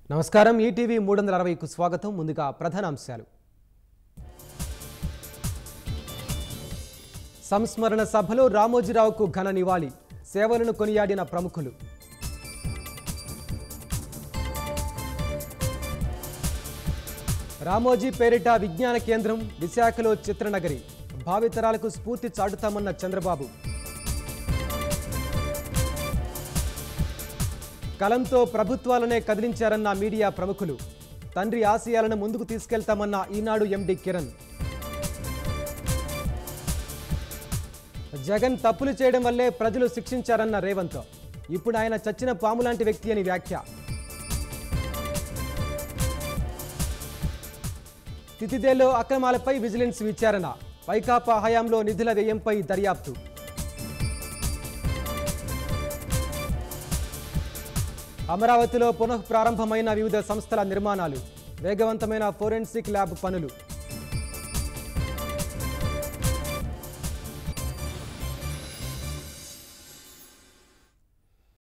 నమస్కారం ఈటీవీ మూడు వందల అరవైకు స్వాగతం ముందుగా ప్రధాన అంశాలు సంస్మరణ సభలో రామోజీరావుకు ఘన నివాళి సేవలను కొనియాడిన ప్రముఖులు రామోజీ పేరిట విజ్ఞాన కేంద్రం విశాఖలో చిత్రనగరి భావితరాలకు స్ఫూర్తి చాటుతామన్న చంద్రబాబు కలంతో ప్రభుత్వాలనే కదిలించారన్న మీడియా ప్రముఖులు తండ్రి ఆశయాలను ముందుకు తీసుకెళ్తామన్న ఈనాడు ఎండి కిరణ్ జగన్ తప్పులు చేయడం వల్లే ప్రజలు శిక్షించారన్న రేవంత్ ఇప్పుడు ఆయన చచ్చిన పాము లాంటి వ్యక్తి అని వ్యాఖ్య తితిదేలో అక్రమాలపై విజిలెన్స్ విచారణ వైకాపా హయాంలో నిధుల వ్యయంపై దర్యాప్తు అమరావతిలో పునః ప్రారంభమైన వివిధ సంస్థల నిర్మాణాలు వేగవంతమైన ఫోరెన్సిక్ ల్యాబ్ పనులు